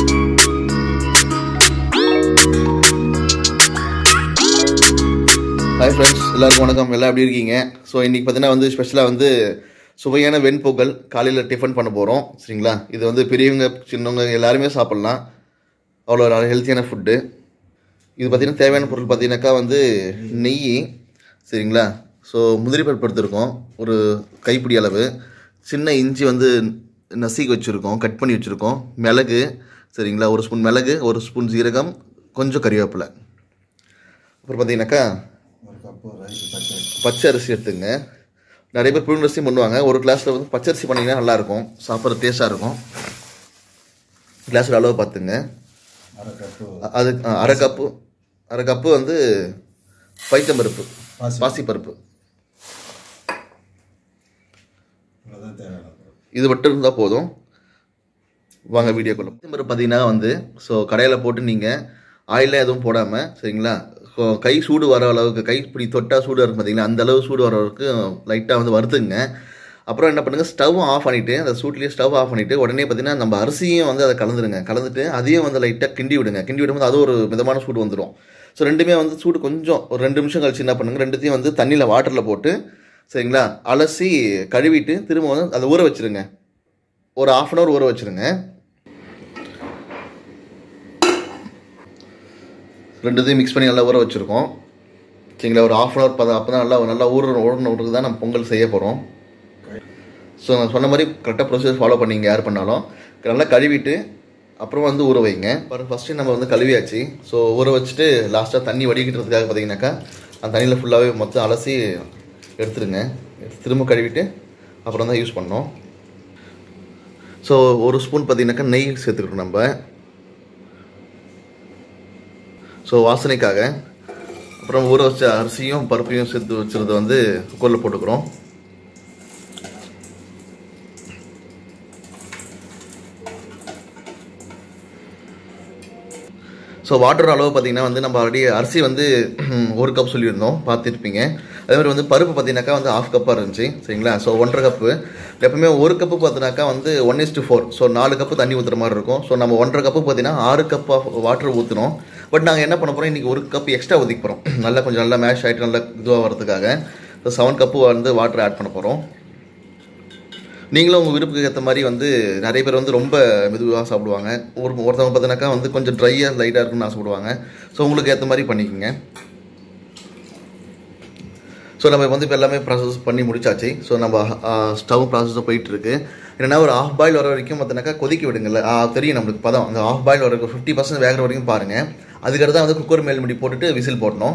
Hi friends எல்லாருக்கும் வணக்கம் எல்லாம் எப்படி இருக்கீங்க ஸோ இன்றைக்கி பார்த்தீங்கன்னா வந்து ஸ்பெஷலாக வந்து சுவையான வெண்பொங்கல் காலையில் டிஃபன் பண்ண போகிறோம் சரிங்களா இது வந்து பெரியவங்க சின்னவங்க எல்லாருமே சாப்பிட்லாம் அவ்வளோ ஒரு ஹெல்த்தியான ஃபுட்டு இது பார்த்திங்கன்னா தேவையான பொருள் பார்த்தீங்கன்னாக்கா வந்து நெய் சரிங்களா ஸோ முந்திரி பருப்பு எடுத்திருக்கோம் ஒரு கைப்பிடி அளவு சின்ன இஞ்சி வந்து நசுக்கி வச்சுருக்கோம் கட் பண்ணி வச்சுருக்கோம் மிளகு சரிங்களா ஒரு ஸ்பூன் மிளகு ஒரு ஸ்பூன் ஜீரகம் கொஞ்சம் கறிவேப்பிலை அப்புறம் பார்த்தீங்கன்னாக்கா ஒரு கப்பு ரைஸ் பச்சை பச்சை அரிசி எடுத்துங்க நிறைய பேர் புழுங்க அரிசி பண்ணுவாங்க ஒரு கிளாஸில் வந்து பச்சை அரிசி பண்ணிங்கன்னா நல்லாயிருக்கும் சாப்பிட்ற டேஸ்ட்டாக இருக்கும் கிளாஸில் அளவு பார்த்துங்க அரை கப்பு அ- அது அ, அரை கப்பு அரை கப்பு வந்து பைத்தம்பருப்பு பாசி. பாசிப்பருப்பு இவ்வளோதான் தேவையான பொருள் இது மட்டும் இருந்தால் போதும் வாங்க வீடியோக்குள்ள பைத்தம்பருப்பு பார்த்தீங்கன்னா வந்து ஸோ கடையில் போட்டு நீங்கள் ஆயிலில் எதுவும் போடாமல் சரிங்களா ஸோ கை சூடு வர அளவுக்கு கை இப்படி தொட்டால் சூடு இருக்கும் பார்த்தீங்களா அந்த அளவு சூடு வர அளவுக்கு லைட்டாக வந்து வறுத்துங்க அப்புறம் என்ன பண்ணுங்கள் ஸ்டவ் ஆஃப் பண்ணிவிட்டு அந்த சூட்லேயே ஸ்டவ் ஆஃப் பண்ணிவிட்டு உடனே பார்த்தீங்கன்னா நம்ம அரிசியும் வந்து அதை கலந்துருங்க கலந்துட்டு அதையும் வந்து லைட்டாக கிண்டி விடுங்க கிண்டி விடும்போது அது ஒரு மிதமான சூடு வந்துடும் ஸோ ரெண்டுமே வந்து சூடு கொஞ்சம் ஒரு ரெண்டு நிமிஷம் கழிச்சு என்ன பண்ணுங்க ரெண்டுத்தையும் வந்து தண்ணியில் வாட்டரில் போட்டு சரிங்களா அலசி கழுவிட்டு திரும்ப வந்து அதை ஊற வச்சிருங்க ஒரு ஆஃப் அன் ஹவர் ஊற வச்சிருங்க ரெண்டுத்தையும் மிக்ஸ் பண்ணி நல்லா ஊற வச்சுருக்கோம் சரிங்களா ஒரு ஆஃப் அன் ஹவர் பதம் அப்போ தான் நல்லா நல்லா ஊற ஊறணுன்றதுக்கு தான் நம்ம பொங்கல் செய்ய போகிறோம் ஸோ நான் சொன்ன மாதிரி கரெக்டாக ப்ரொசீஜர் ஃபாலோ பண்ணிங்க யார் பண்ணாலும் நல்லா கழுவிட்டு அப்புறம் வந்து ஊற வைங்க பாருங்க ஃபஸ்ட்டு நம்ம வந்து கழுவியாச்சு ஸோ ஊற வச்சுட்டு லாஸ்ட்டாக தண்ணி வடிக்கிட்டதுக்காக பார்த்தீங்கன்னாக்கா அந்த தண்ணியில் ஃபுல்லாகவே மொத்தம் அலசி எடுத்துருங்க எடுத்து திரும்ப கழுவிட்டு அப்புறம் தான் யூஸ் பண்ணோம் ஸோ ஒரு ஸ்பூன் பார்த்தீங்கன்னாக்கா நெய் சேர்த்துக்கிறோம் நம்ம ஸோ வாசனைக்காக அப்புறம் ஊற வச்ச அரிசியும் பருப்பையும் சேர்த்து வச்சுருது வந்து குக்கரில் போட்டுக்கிறோம் ஸோ வாட்டர் அளவு பார்த்தீங்கன்னா வந்து நம்ம ஆல்ரெடி அரிசி வந்து ஒரு கப் சொல்லியிருந்தோம் பார்த்துருப்பீங்க அதே மாதிரி வந்து பருப்பு பார்த்தீங்கன்னாக்கா வந்து ஆஃப் கப்பாக இருந்துச்சு சரிங்களா ஸோ ஒன்றரை கப்பு எப்பவுமே ஒரு கப்பு பார்த்தினாக்கா வந்து one is to four so நாலு கப்பு தண்ணி ஊற்றுற மாதிரி இருக்கும் ஸோ நம்ம ஒன்றரை கப்பு பார்த்தீங்கன்னா ஆறு கப் ஆஃப் வாட்டர் ஊற்றணும் பட் நாங்கள் என்ன பண்ண போகிறோம் இன்றைக்கி ஒரு கப் எக்ஸ்ட்ரா ஊற்றிக்க போகிறோம் நல்லா கொஞ்சம் நல்லா மேஷ் ஆகிட்டு நல்லா இதுவாக வரதுக்காக ஸோ செவன் கப்பு வந்து வாட்டர் ஆட் பண்ண போகிறோம் நீங்களும் உங்கள் விருப்பத்துக்கு ஏற்ற மாதிரி வந்து நிறைய பேர் வந்து ரொம்ப மெதுவாக சாப்பிடுவாங்க ஒரு ஒருத்தவங்க பார்த்தீங்கன்னாக்கா வந்து கொஞ்சம் ட்ரையாக லைட்டாக இருக்குன்னு ஆசைப்படுவாங்க ஸோ உங்களுக்கு ஏற்ற மாதிரி பண்ணிக்கோங்க ஸோ நம்ம வந்து இப்போ எல்லாமே ப்ராசஸ் பண்ணி முடிச்சாச்சு ஸோ நம்ம ஸ்டவ் ப்ராசஸும் போயிட்டு இருக்கு என்னன்னா ஒரு ஆஃப் பாயில் வர வரைக்கும் பார்த்தீங்கன்னாக்கா கொதிக்க விடுங்கல்ல ஆ, தெரியும் நம்மளுக்கு பதம் அந்த ஆஃப் பாயில் வர ஃபிஃப்டி பர்சன்ட் வேகிற வரைக்கும் பாருங்கள் அதுக்கடுத்து தான் வந்து குக்கர் மேல் முடி போட்டுட்டு விசில் போடணும்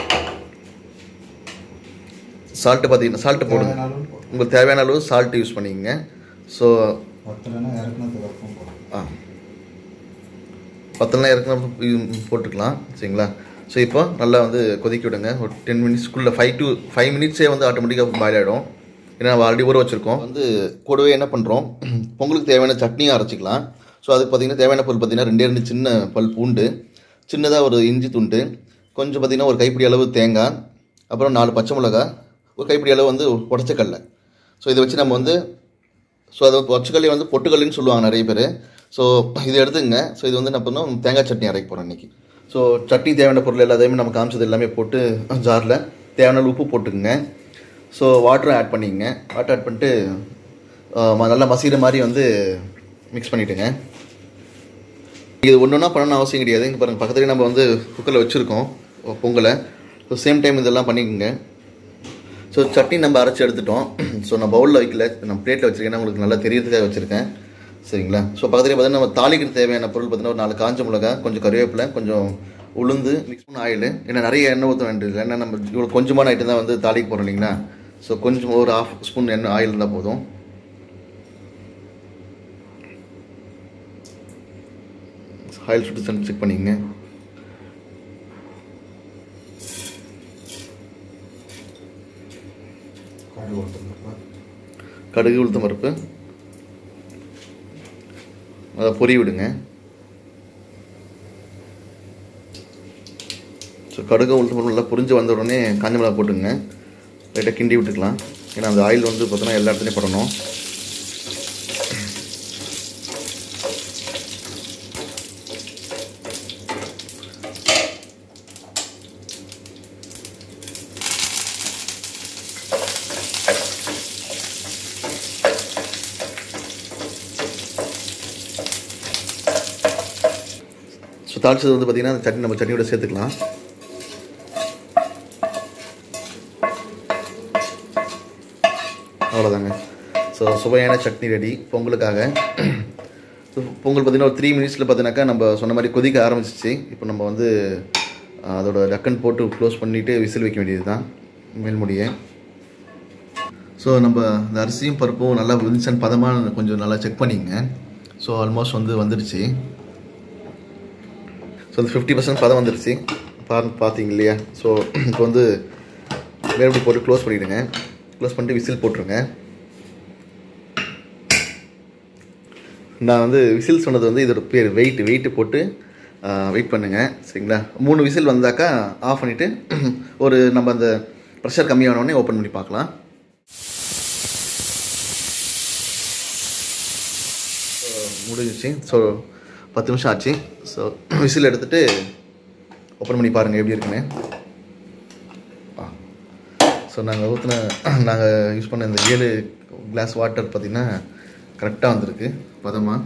சால்ட்டு பார்த்தீங்கன்னா சால்ட்டு போடுங்க தேவையான அளவு போதும். உங்களுக்கு தேவையான அளவு சால்ட் யூஸ் பண்ணிக்கங்க ஸோ பத்தலைன்னா இறக்குனதுக்கு அப்புறம் போடும் ஆ பத்தெல்லாம் இறக்கணும் போட்டுக்கலாம் சரிங்களா ஸோ இப்போ நல்லா வந்து கொதிக்க விடுங்க ஒரு டென் மினிட்ஸ்க்குள்ளே ஃபைவ் டு ஃபைவ் மினிட்ஸே வந்து ஆட்டோமேட்டிக்காக பாயில் ஆகிடும் ஏன்னா நம்ம ஆல்ரெடி ஊற வச்சுருக்கோம் வந்து கூடவே என்ன பண்ணுறோம் பொங்கலுக்கு தேவையான சட்னியும் அரைச்சிக்கலாம் ஸோ அதுக்கு பார்த்தீங்கன்னா தேவையான பொருள் பார்த்தீங்கன்னா ரெண்டே ரெண்டு சின்ன பல் பூண்டு சின்னதாக ஒரு இஞ்சி துண்டு கொஞ்சம் பார்த்தீங்கன்னா ஒரு கைப்பிடி அளவு தேங்காய் அப்புறம் நாலு பச்சை மிளகா ஒரு கைப்பிடி அளவு வந்து உடச்சக்கடலை ஸோ இதை வச்சு நம்ம வந்து ஸோ அதை பச்சைக்கல்லையை வந்து பொட்டுக்கல்லுன்னு சொல்லுவாங்க நிறைய பேர் ஸோ இது எடுத்துங்க ஸோ இது வந்து என்ன பண்ணோம் தேங்காய் சட்னி அரைக்க போகிறோம் இன்றைக்கி ஸோ சட்னி தேவையான பொருள் எல்லாத்தையுமே நம்ம காமிச்சது எல்லாமே போட்டு ஜாரில் தேவையான அளவு உப்பு போட்டுக்குங்க ஸோ வாட்டரும் ஆட் பண்ணிக்கங்க வாட்டர் ஆட் பண்ணிட்டு ஆ, ம- நல்லா மசிகிற மாதிரி வந்து மிக்ஸ் பண்ணிவிட்டுங்க இது ஒன்று ஒன்றா பண்ணணும்னு அவசியம் கிடையாது இங்கே பாருங்கள் பக்கத்துலேயே நம்ம வந்து குக்கரில் வச்சுருக்கோம் பொங்கலை ஸோ சேம் டைம் இதெல்லாம் பண்ணிக்கோங்க ஸோ சட்னி நம்ம அரைச்சி எடுத்துட்டோம் ஸோ நான் பவுலில் வைக்கல நான் பிளேட்டில் வச்சுருக்கேன் உங்களுக்கு நல்லா தெரியறதுக்காக வச்சுருக்கேன் சரிங்களா ஸோ பக்கத்துலேயே பார்த்தீங்கன்னா நம்ம தாளிக்கு தேவையான பொருள் பார்த்தீங்கன்னா ஒரு நாலு காஞ்ச மிளகா கொஞ்சம் கருவேப்பிலை கொஞ்சம் உளுந்து மிக்ஸ் பண்ண ஆயில் ஏன்னா நிறைய எண்ணெய் ஊற்ற வேண்டியது ஏன்னா நம்ம இவ்வளோ கொஞ்சமான ஐட்டம் தான் வந்து தாளிக்க போகிறோம் இல்லைங்களா ஸோ கொஞ்சம் ஒரு ஆஃப் ஸ்பூன் எண்ணெய் ஆயில் இருந்தால் போதும் ஆயில் சுட்டு செக் பண்ணிக்கங்க கடுகு கொடுத்துருப்பா கடுகு உளுத்தம் பருப்பு அதை பொரி விடுங்க ஸோ கடுகு உளுத்தம் பருப்பு நல்லா புரிஞ்சு வந்த உடனே காஞ்ச மிளகா போட்டுங்க லைட்டாக கிண்டி விட்டுக்கலாம் ஏன்னா அந்த ஆயில் வந்து பார்த்தோன்னா எல்லா இடத்துலையும் படணும் தாளிச்சது வந்து பார்த்திங்கன்னா அந்த சட்னி நம்ம சட்னியோட சேர்த்துக்கலாம் அவ்வளோதாங்க ஸோ சுவையான சட்னி ரெடி பொங்கலுக்காக ஸோ பொங்கல் பார்த்திங்கன்னா ஒரு த்ரீ மினிட்ஸில் பார்த்தீங்கன்னாக்கா நம்ம சொன்ன மாதிரி கொதிக்க ஆரம்பிச்சிச்சு இப்போ நம்ம வந்து அஹ், அதோட டக்கன் போட்டு க்ளோஸ் பண்ணிவிட்டு விசில் வைக்க வேண்டியது தான் மேல்முடியை ஸோ நம்ம இந்த அரிசியும் பருப்பும் நல்லா வின்சன் பதமாக கொஞ்சம் நல்லா செக் பண்ணிங்க ஸோ ஆல்மோஸ்ட் வந்து வந்துடுச்சு ஸோ அந்த ஃபிஃப்டி பர்சன்ட் பதம் வந்துடுச்சு பா பார்த்தீங்க இல்லையா ஸோ இப்போ வந்து மேற்படி போட்டு க்ளோஸ் பண்ணிவிடுங்க க்ளோஸ் பண்ணிட்டு விசில் போட்டுருங்க நான் வந்து விசில் சொன்னது வந்து இதோட பேர் வெயிட் வெயிட்டு போட்டு வெயிட் பண்ணுங்கள் சரிங்களா மூணு விசில் வந்தாக்கா ஆஃப் பண்ணிவிட்டு ஒரு நம்ம அந்த ப்ரெஷர் கம்மியான உடனே ஓப்பன் பண்ணி பார்க்கலாம் முடிஞ்சிச்சு ஸோ பத்து நிமிஷம் ஆச்சு ஸோ விசில் எடுத்துட்டு ஓப்பன் பண்ணி பாருங்கள் எப்படி இருக்குன்னு ஸோ நாங்கள் ஊற்றின நாங்கள் யூஸ் பண்ண இந்த ஏழு கிளாஸ் வாட்டர் பார்த்திங்கன்னா கரெக்டாக வந்திருக்கு பதமாக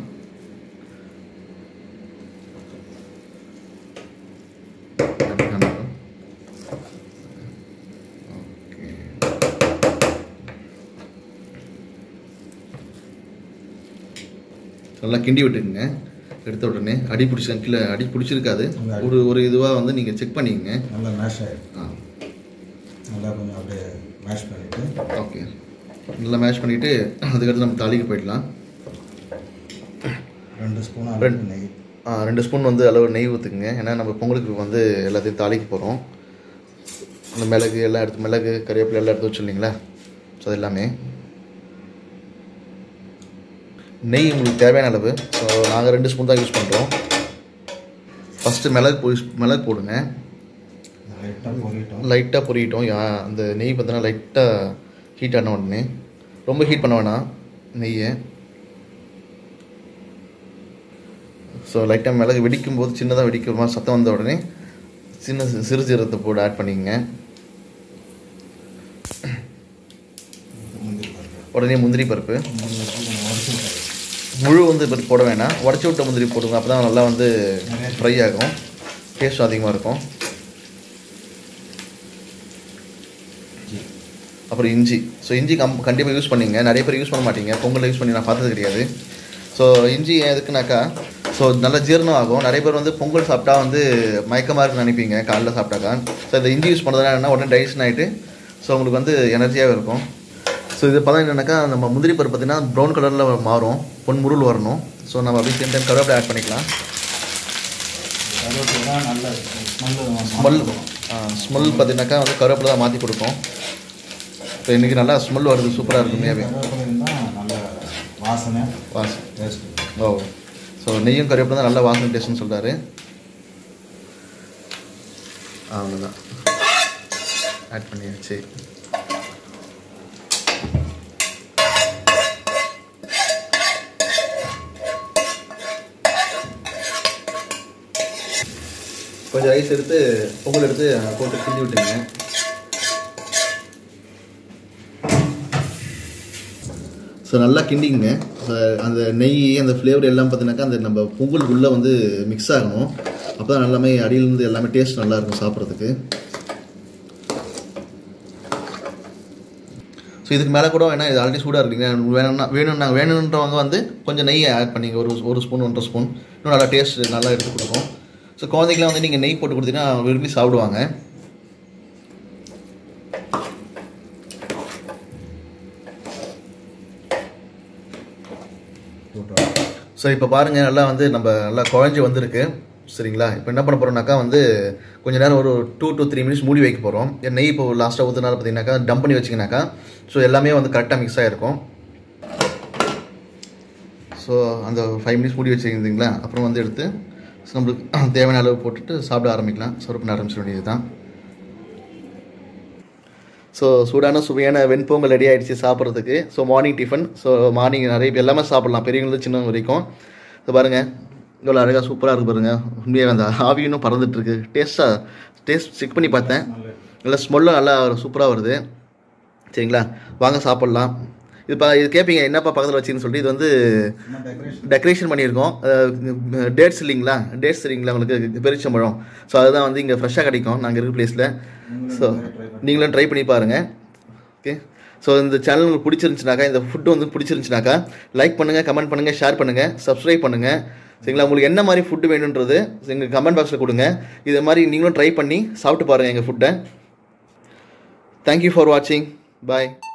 நல்லா கிண்டி விட்டுக்குங்க எடுத்த உடனே அடி பிடிச்ச கீழே அடி பிடிச்சிருக்காது ஒரு ஒரு இதுவாக வந்து நீங்கள் செக் பண்ணிக்கங்க நல்லா மேஷ் ஆகிடும் ஆ நல்லா கொஞ்சம் அப்படியே மேஷ் பண்ணிவிட்டு ஓகே நல்லா மேஷ் பண்ணிவிட்டு அதுக்கடுத்து நம்ம தாளிக்கு போயிடலாம் ரெண்டு ஸ்பூன் ரெண்டு. அளவுக்கு நெய் ஆ ரெண்டு ஸ்பூன் வந்து அளவு நெய் ஊற்றுக்குங்க ஏன்னா நம்ம பொங்கலுக்கு வந்து எல்லாத்தையும் தாளிக்க போகிறோம் அந்த மிளகு எல்லாம் எடுத்து மிளகு கறிவேப்பிலை எல்லாம் எடுத்து வச்சுருந்தீங்களா ஸோ அது எல்லாமே நெய் உங்களுக்கு தேவையான அளவு ஸோ நாங்கள் ரெண்டு ஸ்பூன் தான் யூஸ் பண்ணுறோம் ஃபஸ்ட்டு மிளகு போ- மிளகு போடுங்க லைட்டாக பொரிட்டோம் லைட்டாக பொரியிட்டோம் யா- அந்த நெய் பார்த்தோன்னா லைட்டாக ஹீட் ஆன உடனே ரொம்ப ஹீட் பண்ண வேணாம் நெய்யை ஸோ லைட்டாக மிளகு வெடிக்கும் போது சின்னதாக வெடிக்கிற மாதிரி சத்தம் வந்த உடனே சின்ன சி- சிறு சீரகத்தை போட்டு ஆட் பண்ணிக்கங்க முந்திரி பருப்பு உடனே முந்திரி பருப்பு முந்திரி பருப்பு கொஞ்சம் உடச்சி முழு வந்து பருப்பு போட வேணாம் உடச்சி விட்ட முந்திரி போடுங்க அப்போ தான் நல்லா வந்து ஃப்ரை ஆகும் டேஸ்ட்டும் அதிகமாக இருக்கும் அப்புறம் இஞ்சி ஸோ இஞ்சி கம் கண்டிப்பாக யூஸ் பண்ணிங்க நிறைய பேர் யூஸ் பண்ண மாட்டீங்க பொங்கல் யூஸ் பண்ணி நான் பார்த்தது கிடையாது ஸோ இஞ்சி ஏன் எதுக்குனாக்கா ஸோ நல்ல ஜீரணம் ஆகும் நிறைய பேர் வந்து பொங்கல் சாப்பிட்டா வந்து மயக்கமாக இருக்குன்னு நினைப்பீங்க காலைல சாப்பிட்டாக்கா ஸோ இந்த இஞ்சி யூஸ் பண்ணுறதுனால என்ன உடனே டைஜஷன் ஆகிட்டு ஸோ உங்களுக்கு வந்து எனர்ஜியாகவே இருக்கும் ஸோ இது பதம் என்னென்னாக்கா நம்ம முந்திரி பருப்பு பார்த்தீங்கன்னா ப்ரௌன் கலரில் மாறும் பொன் முருள் வரணும் ஸோ நம்ம அப்படியே சேம் டைம் கருவேப்பிலை ஆட் பண்ணிக்கலாம் கருவேப்பிலை தான் நல்ல ஸ்மெல்லு ஸ்மெல் ஸ்மெல் பார்த்தீங்கன்னாக்கா வந்து கருவேப்பிலை தான் மாற்றி கொடுக்கும் இப்போ இன்றைக்கி நல்லா ஸ்மெல் வருது சூப்பராக இருக்கு உண்மையாகவே கருவேப்பிலை தான் நல்ல வாசனை வாசம் டேஸ்ட்டு ஓ ஸோ நெய்யும் கறிவேப்பிலை தான் நல்ல வாசனை டேஸ்ட்னு சொல்கிறாரு அவ்வளோதான் ஆட் பண்ணியாச்சு கொஞ்சம் ரைஸ் எடுத்து பொங்கல் எடுத்து போட்டு கிண்டி விட்டுங்க ஸோ நல்லா கிண்டிங்க So, அந்த நெய் அந்த ஃப்ளேவர் எல்லாம் பார்த்தீங்கன்னாக்கா அந்த நம்ம பொங்கலுக்குள்ளே வந்து மிக்ஸ் ஆகணும் அப்போ தான் எல்லாமே அடியிலேருந்து எல்லாமே டேஸ்ட் நல்லா இருக்கும் சாப்பிட்றதுக்கு ஸோ இதுக்கு மேலே கூட வேணா இது ஆல்ரெடி சூடாக இருக்குங்க வேணும்னா வேணும்னா வேணுன்றவங்க வந்து கொஞ்சம் நெய் ஆட் பண்ணிங்க ஒரு ஒரு ஸ்பூன் ஒன்றரை ஸ்பூன் இன்னும் நல்லா டேஸ்ட் நல்லா எடுத்து கொடுக்கும் ஸோ குழந்தைக்கெலாம் வந்து நீங்கள் நெய் போட்டு கொடுத்தீங்கன்னா விரும்பி சாப்பிடுவாங்க போட்டுருவோம் ஸோ இப்போ பாருங்கள் நல்லா வந்து நம்ம நல்லா குழஞ்சி வந்திருக்கு சரிங்களா இப்போ என்ன பண்ண போகிறோம்னாக்கா வந்து கொஞ்ச நேரம் ஒரு டூ to த்ரீ மினிட்ஸ் மூடி வைக்க போகிறோம் நெய் இப்போ லாஸ்ட்டாக ஊற்றுனால பார்த்தீங்கன்னாக்கா டம்ப் பண்ணி வச்சிங்கனாக்கா ஸோ எல்லாமே வந்து கரெக்டாக மிக்ஸ் ஆகிருக்கும் ஸோ அந்த ஃபைவ் மினிட்ஸ் மூடி வச்சுருந்தீங்களா அப்புறம் வந்து எடுத்து so நம்மளுக்கு தேவையான அளவு போட்டுட்டு சாப்பிட ஆரம்பிக்கலாம் சர்வ் பண்ண ஆரம்பிச்சிட வேண்டியது தான் ஸோ சூடான சுவையான வெண்பொங்கல் ரெடி ஆயிடுச்சு சாப்பிட்றதுக்கு so morning tiffin so morning நிறைய பேர் எல்லாமே சாப்பிடலாம் பெரியவங்களுக்கு சின்னவங்க வரைக்கும் ஸோ பாருங்கள் இவ்வளோ அழகாக சூப்பராக இருக்கு பாருங்கள் உண்மையாக அந்த ஆவி இன்னும் பறந்துட்டு இருக்கு டேஸ்ட்டாக டேஸ்ட் செக் பண்ணி பார்த்தேன் நல்லா ஸ்மெல்லும் நல்லா சூப்பராக வருது சரிங்களா வாங்க சாப்பிட்லாம் இது பா இது கேட்பீங்க என்னப்பா பக்கத்தில் வச்சின்னு சொல்லிட்டு இது வந்து சும்மா டெக்கரேஷன் டெக்கரேஷன் பண்ணியிருக்கோம் டேட்ஸ் இல்லைங்களா டேட்ஸ் இல்லைங்களா உங்களுக்கு பெருச்சம்பழம் ஸோ அதுதான் வந்து இங்கே ஃப்ரெஷ்ஷாக கிடைக்கும் நாங்கள் இருக்க பிளேஸில் ஸோ நீங்களும் ட்ரை பண்ணி பாருங்கள் ஓகே ஸோ இந்த சேனல் உங்களுக்கு பிடிச்சிருந்துச்சுனாக்கா இந்த ஃபுட்டு வந்து பிடிச்சிருந்துச்சுனாக்கா லைக் பண்ணுங்கள் கமெண்ட் பண்ணுங்கள் ஷேர் பண்ணுங்கள் சப்ஸ்கிரைப் பண்ணுங்கள் சரிங்களா உங்களுக்கு என்ன மாதிரி ஃபுட்டு வேணுன்றது எங்கள் கமெண்ட் பாக்ஸில் கொடுங்க இது மாதிரி நீங்களும் ட்ரை பண்ணி சாப்பிட்டு பாருங்கள் எங்கள் ஃபுட்டை தேங்க்யூ ஃபார் வாட்சிங் பாய்